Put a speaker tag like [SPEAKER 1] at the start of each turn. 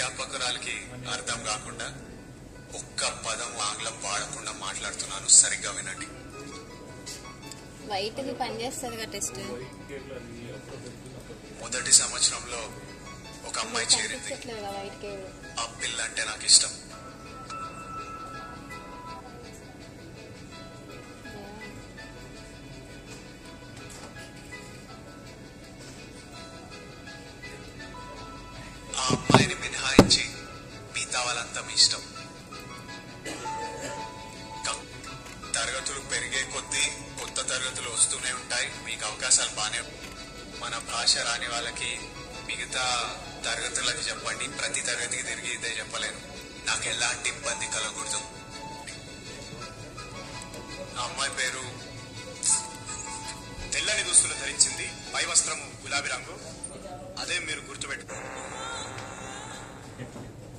[SPEAKER 1] అధ్యాపకురాలకి అర్థం కాకుండా ఒక్క పదం ఆంగ్లం వాడకుండా మాట్లాడుతున్నాను సరిగ్గా వినండి
[SPEAKER 2] వైట్ది పనిచేస్తుంది కదా టెస్ట్
[SPEAKER 1] మొదటి సంవత్సరంలో ఒక అమ్మాయి చేరింది
[SPEAKER 2] కనిపించట్లేదు కదా వైట్కి
[SPEAKER 1] ఆ పిల్ల అంటే నాకు ఇష్టం ఆ అమ్మాయిని మినహాయించి మిగతా వాళ్ళంతా మీ ఇష్టం క- తరగతులు పెరిగే కొద్దీ కొత్త తరగతులు వస్తూనే ఉంటాయి మీకు అవకాశాలు బాగానే మన భాష రాని వాళ్ళకి మిగతా తరగతులకి చెప్పండి ప్రతి తరగతికి తిరిగి ఇదే చెప్పలేను నాకు ఎలాంటి ఇబ్బంది కలగకూడదు ఆ అమ్మాయి పేరు
[SPEAKER 3] తెల్లని దుస్తులు ధరించింది పై వస్త్రము గులాబీ రంగు అదే మీరు గుర్తుపెట్టు